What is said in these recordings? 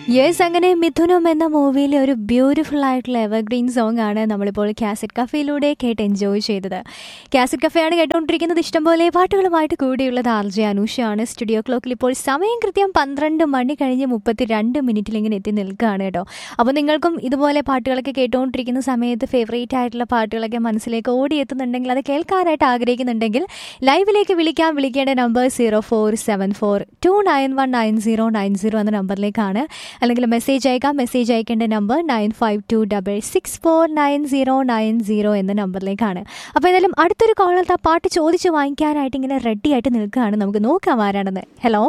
yes അങ്ങനെ മിഥുനം എന്ന മൂവിയിലെ ഒരു ബ്യൂട്ടിഫുൾ ആയിട്ടുള്ള എവർഗ്രീൻ സോങ് ആണ് നമ്മളിപ്പോൾ കാസറ്റ് കഫേയിലൂടെ കേട്ട് എൻജോയ് ചെയ്തത് കാസറ്റ് കഫേയാണ് കേട്ടുകൊണ്ടിരിക്കുന്നത് ഇഷ്ടംപോലെ പാട്ടുകളുമായിട്ട് കൂടിയുള്ളത് ആർ ജെ അനൂഷയാണ് സ്റ്റുഡിയോ ക്ലോക്കിൽ ഇപ്പോൾ സമയം കൃത്യം പന്ത്രണ്ട് മണി കഴിഞ്ഞ് മുപ്പത്തി രണ്ട് മിനിറ്റിൽ ഇങ്ങനെ എത്തി നിൽക്കുകയാണ് കേട്ടോ അപ്പോൾ നിങ്ങൾക്കും ഇതുപോലെ പാട്ടുകളൊക്കെ കേട്ടുകൊണ്ടിരിക്കുന്ന സമയത്ത് ഫേവറേറ്റ് ആയിട്ടുള്ള പാട്ടുകളൊക്കെ മനസ്സിലേക്ക് ഓടിയെത്തുന്നുണ്ടെങ്കിൽ അത് കേൾക്കാനായിട്ട് ആഗ്രഹിക്കുന്നുണ്ടെങ്കിൽ ലൈവിലേക്ക് വിളിക്കാൻ വിളിക്കേണ്ട number zero four seven four two nine one nine zero nine zero എന്ന നമ്പറിലേക്കാണ് അല്ലെങ്കിൽ മെസ്സേജ് അയക്കാം മെസ്സേജ് അയക്കേണ്ട number nine five two double six four nine zero nine zero എന്ന നമ്പറിലേക്കാണ് അപ്പോൾ ഏതായാലും അടുത്തൊരു കോളർ ആ പാട്ട് ചോദിച്ച് വാങ്ങിക്കാനായിട്ട് ഇങ്ങനെ റെഡി ആയിട്ട് നിൽക്കുകയാണ് നമുക്ക് നോക്കാം ആരാണെന്ന് ഹലോ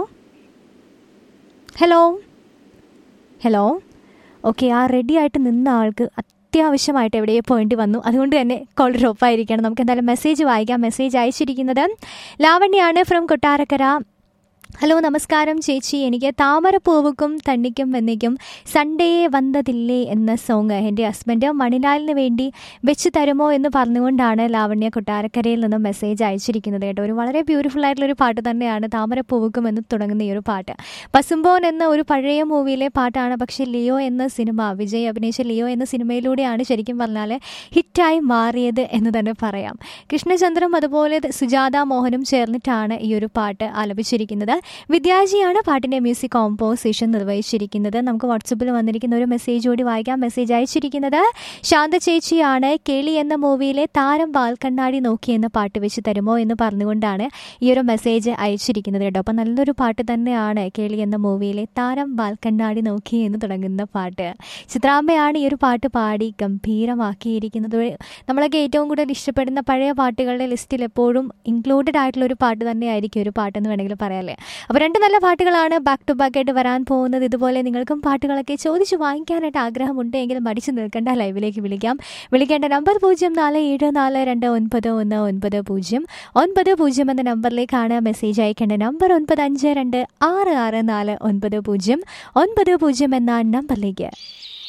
ഹലോ ഹലോ ഓക്കെ ആ റെഡി ആയിട്ട് നിന്ന ആൾക്ക് അത്യാവശ്യമായിട്ട് എവിടെയോ പോയിന്റ് വന്നു അതുകൊണ്ട് തന്നെ കോൾ ഡ്രോപ്പ് ആയിരിക്കണം നമുക്ക് എന്തായാലും മെസ്സേജ് വായിക്കാം മെസ്സേജ് അയച്ചിരിക്കുന്നത് ലാവണ്യാണ് ഫ്രം കൊട്ടാരക്കര ഹലോ നമസ്കാരം ചേച്ചി എനിക്ക് താമരപ്പൂവുക്കും തണ്ണിക്കും വെന്നിക്കും സൺഡേ വന്നതില്ലേ എന്ന സോങ് എൻ്റെ ഹസ്ബൻഡ് മണിലാലിന് വേണ്ടി വെച്ച് തരുമോ എന്ന് പറഞ്ഞുകൊണ്ടാണ് ലാവണ്യ കൊട്ടാരക്കരയിൽ നിന്ന് മെസ്സേജ് അയച്ചിരിക്കുന്നത് കേട്ടോ ഒരു വളരെ ബ്യൂട്ടിഫുൾ ആയിട്ടുള്ള ഒരു പാട്ട് തന്നെയാണ് താമരപ്പൂവുക്കും എന്ന് തുടങ്ങുന്ന ഈ ഒരു പാട്ട് പസുമ്പോൻ എന്ന ഒരു പഴയ മൂവിയിലെ പാട്ടാണ് പക്ഷേ ലിയോ എന്ന സിനിമ വിജയ് അഭിനയിച്ച ലിയോ എന്ന സിനിമയിലൂടെയാണ് ശരിക്കും പറഞ്ഞാൽ ഹിറ്റായി മാറിയത് എന്ന് തന്നെ പറയാം കൃഷ്ണചന്ദ്രം അതുപോലെ സുജാത മോഹനും ചേർന്നിട്ടാണ് ഈ ഒരു പാട്ട് ആലപിച്ചിരിക്കുന്നത് വിദ്യാജിയാണ് പാട്ടിൻ്റെ മ്യൂസിക് കോമ്പോസിഷൻ നിർവഹിച്ചിരിക്കുന്നത് നമുക്ക് വാട്സപ്പിൽ വന്നിരിക്കുന്ന ഒരു മെസ്സേജ് കൂടി വായിക്കാം മെസ്സേജ് അയച്ചിരിക്കുന്നത് ശാന്ത ചേച്ചിയാണ് കേളി എന്ന മൂവിയിലെ താരം വാൽക്കണ്ണാടി നോക്കി എന്ന പാട്ട് വെച്ച് തരുമോ എന്ന് പറഞ്ഞുകൊണ്ടാണ് ഈ ഒരു മെസ്സേജ് അയച്ചിരിക്കുന്നത് കേട്ടോ അപ്പം നല്ലൊരു പാട്ട് തന്നെയാണ് കേളി എന്ന മൂവിയിലെ താരം വാൽക്കണ്ണാടി നോക്കി എന്ന് തുടങ്ങുന്ന പാട്ട് ചിത്രാമ്മയാണ് ഈ ഒരു പാട്ട് പാടി ഗംഭീരമാക്കിയിരിക്കുന്നത് നമ്മളൊക്കെ ഏറ്റവും കൂടുതൽ ഇഷ്ടപ്പെടുന്ന പഴയ പാട്ടുകളുടെ ലിസ്റ്റിൽ എപ്പോഴും ഇൻക്ലൂഡഡ് ആയിട്ടുള്ള ഒരു പാട്ട് തന്നെയായിരിക്കും ഒരു പാട്ടെന്ന് വേണമെങ്കിൽ പറയാമല്ലേ അപ്പോൾ രണ്ട് നല്ല പാട്ടുകളാണ് ബാക്ക് ടു ബാക്ക് ആയിട്ട് വരാൻ പോകുന്നത് ഇതുപോലെ നിങ്ങൾക്കും പാട്ടുകളൊക്കെ ചോദിച്ച് വാങ്ങിക്കാനായിട്ട് ആഗ്രഹമുണ്ടെങ്കിൽ മടിച്ചു നിൽക്കേണ്ട ലൈവിലേക്ക് വിളിക്കാം വിളിക്കേണ്ട നമ്പർ പൂജ്യം നാല് ഏഴ് നാല് രണ്ട് ഒൻപത് ഒന്ന് ഒൻപത് പൂജ്യം ഒൻപത് പൂജ്യം എന്ന നമ്പറിലേക്കാണ് മെസ്സേജ് അയക്കേണ്ട നമ്പർ ഒൻപത് അഞ്ച് രണ്ട് ആറ് ആറ് നാല് ഒൻപത് പൂജ്യം ഒൻപത് പൂജ്യം എന്ന നമ്പറിലേക്ക്